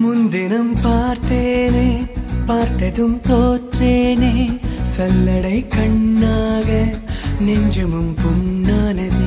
முன்தினம் பார்த்தேனே பார்த்ததும் தோற்றேனே சல்லடை கண்ணாக நெஞ்சமும் புண்ணானதே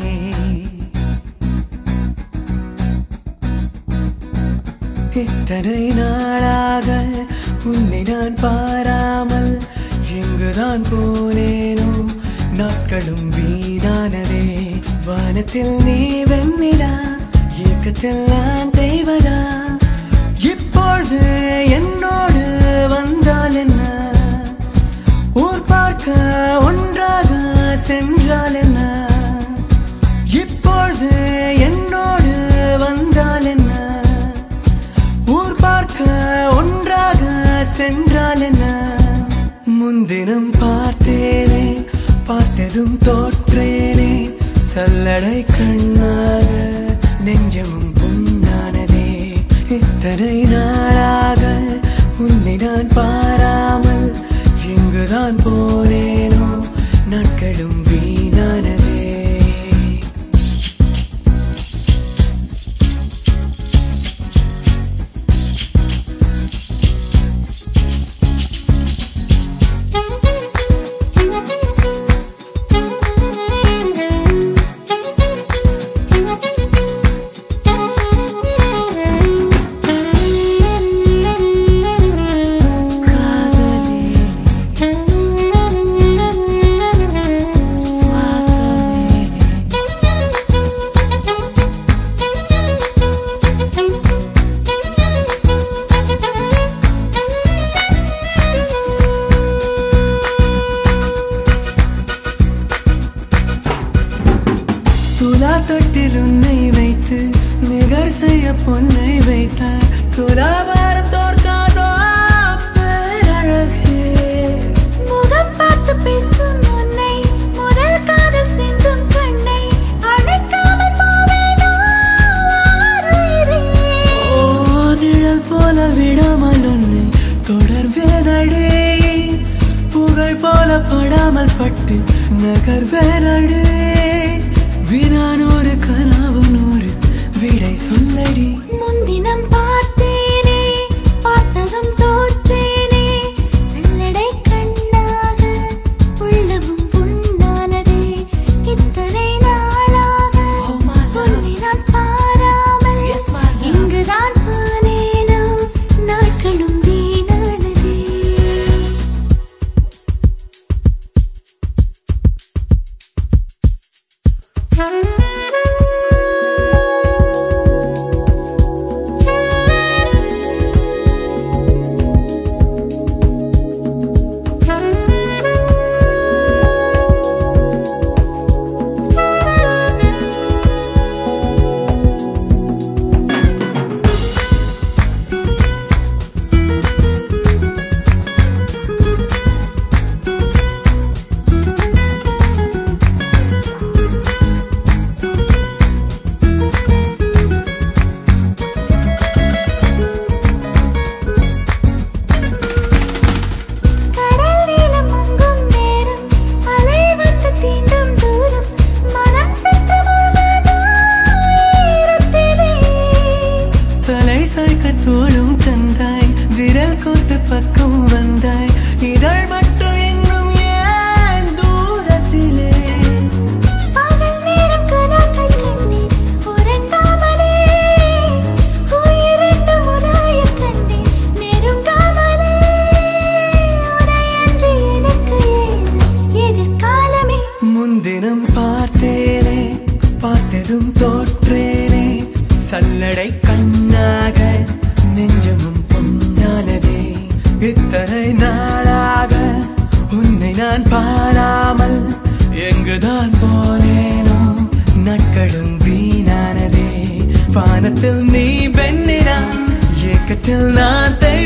இத்தனை நாளாக உன்னை நான் பாராமல் எங்குதான் போனேனோ நாட்களும் வீணானதே வானத்தில் நீ வெண்ணிலா இயக்கத்தில் நான் தெய்வதா இப்பொழுது என்னோடு வந்தால் என்ன ஊர் பார்க்க ஒன்றாக சென்றால் என்ன இப்பொழுது என்னோடு வந்தால் என்ன ஊர் பார்க்க ஒன்றாக சென்றால் என்ன முன்தினம் பார்த்தேனே பார்த்ததும் தோற்றேனே சல்லடை கண்ணாக நெஞ்சமும் புண்ணானதே இத்தனை நாளாக உன்னை நான் பாராமல் எங்குதான் போனேனோ நாட்களும் வீணானதே துலா தொட்டில் உன்னை வைத்து நிகர் செய்ய பொன்னை வைத்தார் துலாபாரம் தோற்காதோ பேரழகே முகம் பார்த்து பேசும் உன்னை முதல் காதல் சிந்தும் கண்ணை அணைக்காமல் போவேனோ ஆருயிரே. ஓ நிழல் போல விடாமல் உன்னை தொடர்வேனடே புகழ் போல படாமல் பட்டு நகர்வேனடே வினானூறு கனவு நூறு விடை சொல்லடி முன்தினம் பார்த்தேனே பார்த்ததும் தோற்றேனே செல்லடை கண்ணாக உள்ளமும் புண்ணானதே இத்தனை நாளாக உன்னை நான் பாராமல் இங்குதான் போனேனோ நாட்களும் வீணானதே கடல் நீளம் மங்கும் நேரம் அலை வந்து தீண்டும் தூரம் மனம் சென்று மூழ்காதோ ஈரத்திலே தலை சாய்க்க தோளும் தந்தாய் விரல் கோத்து பக்கம் வந்தாய் இதழ் மட்டும் இன்னும் ஏன் தூரத்திலே பகல் நேரம் கனாக்கள் கண்டேன் உறங்காமலே உயிரென்று முராயக் கண்டேன் நெருங்காமலே உனையன்றி எனக்கு ஏது எதிர்காலமே முன்தினம் பார்த்தேனே பார்த்ததும் தோற்றேனே சல்லடை கண்ணாக நெஞ்சமும் பொன்னானதே இத்தனை நாளாக உன்னை நான் பாராமல் எங்குதான் போனேனோ நாட்களும் வீணானதே வானத்தில் நீ வெண்ணினா ஏக்கத்தில் நான் தெய்வம்